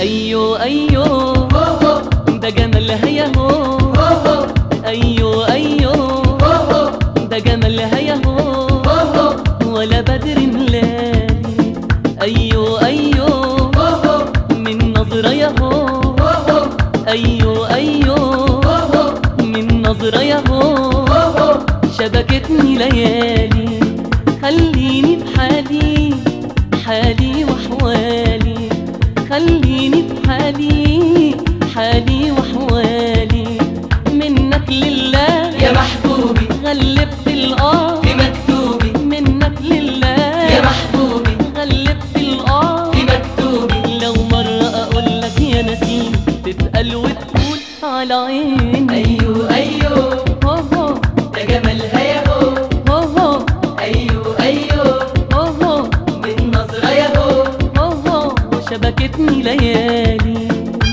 ايوه ايوه هو ده جمالها يا هو هو ايوه ايوه هو ده جمالها يا هو هو ولا بدر ملالي ايوه ايوه هو من نظرة يا هو هو ايوه ايوه من نظرة يا هو هو شبكتني ليالي خليني بحالي حالي وحوالي خليني بحالي حالي وحوالي منك لله يا محبوبي غلبت الآه في مكتوبي منك لله يا محبوبي غلبت الآه في مكتوبي لو مرة أقول لك يا نسيم تتقل وتقول على عيني ايوه ايوه هو هو ده جمالها يا هو هو هو ايوه ايوه هو هو من نظرة يا هو هو هو شبكتني ليالي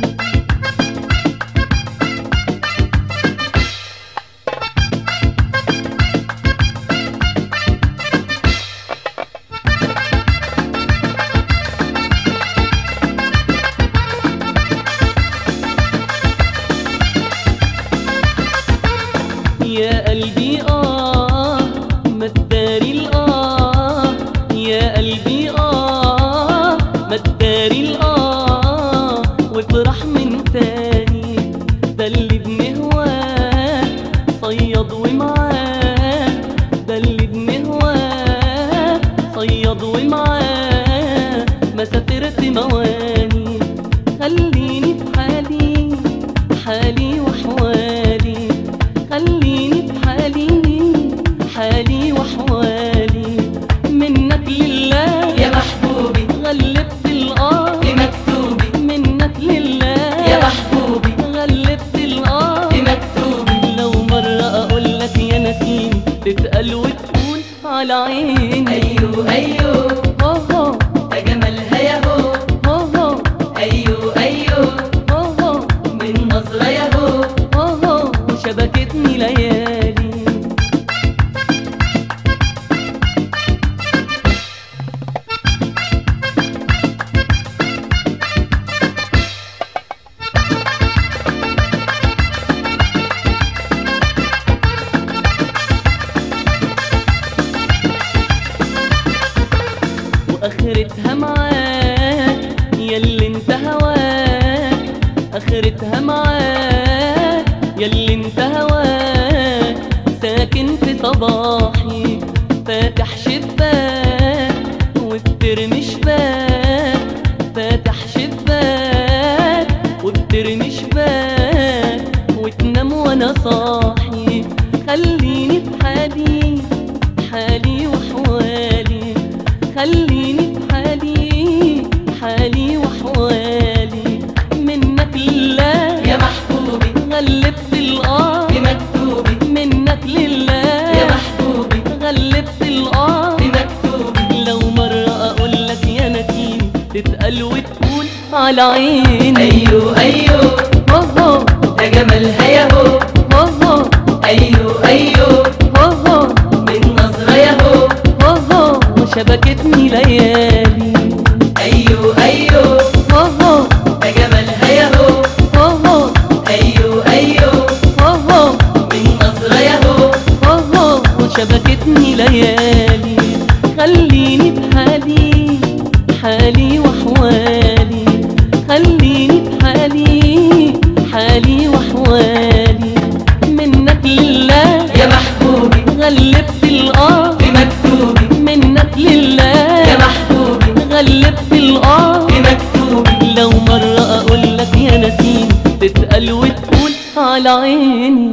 يا قلبي آه ما تداري الآه يا قلبي آه ما تداري الآه وافرح من تاني ده اللي بنهواه صياد ومعاه ده اللي بنهواه صياد ومعاه ما سافرت مواني خليني في حالي حالي وحوالي خليني في حالي حالي وحوالي منك لله يا محبوبي غلبت الآه في مكتوبي منك لله يا محبوبي غلبت الآه في مكتوبي لو مرة أقول لك يا نسيم تتقل وتقول على عيني ايوه ايوه هو هو ده جمالها يا هو هو هو ايوه ايوه هو هو من نظرة يا هو هو هو شبكتني ليالي واخرتها معاك ياللي انت هواك اخرتها معاك ياللي انت هواك ساكن في صباحي فاتح شباك وبترمي شباك فاتح شباك وبترمي شباك وتنام وانا صاحي خليني في حالي حالي وحوالي خليني في حالي حالي وحوالي منك لله يا محبوبي غلبت الآه في مكتوبي منك لله يا محبوبي غلبت الآه في مكتوبي لو مرة أقول لك يا نسيم تتقل وتقول على عيني ايوه ايوه هو هو ده جمالها يا هو هو هو ايوه ايوه هو هو من نظرة يا هو هو هو وشبكتني ليالي ايوه ايوه هو هو ده جمالها يا هو هو هو ايوه ايوه هو هو من نظرة يا هو هو هو وشبكتني ليالي خليني بحالي حالي وحوالي خليني بحالي حالي وحوالي منك لله يا محبوبي غلبت الآه في مكتوبي منك لله يا محبوبي غلبت الآه في مكتوبي لو مرة أقول لك يا نسيم تتقل وتقول على عيني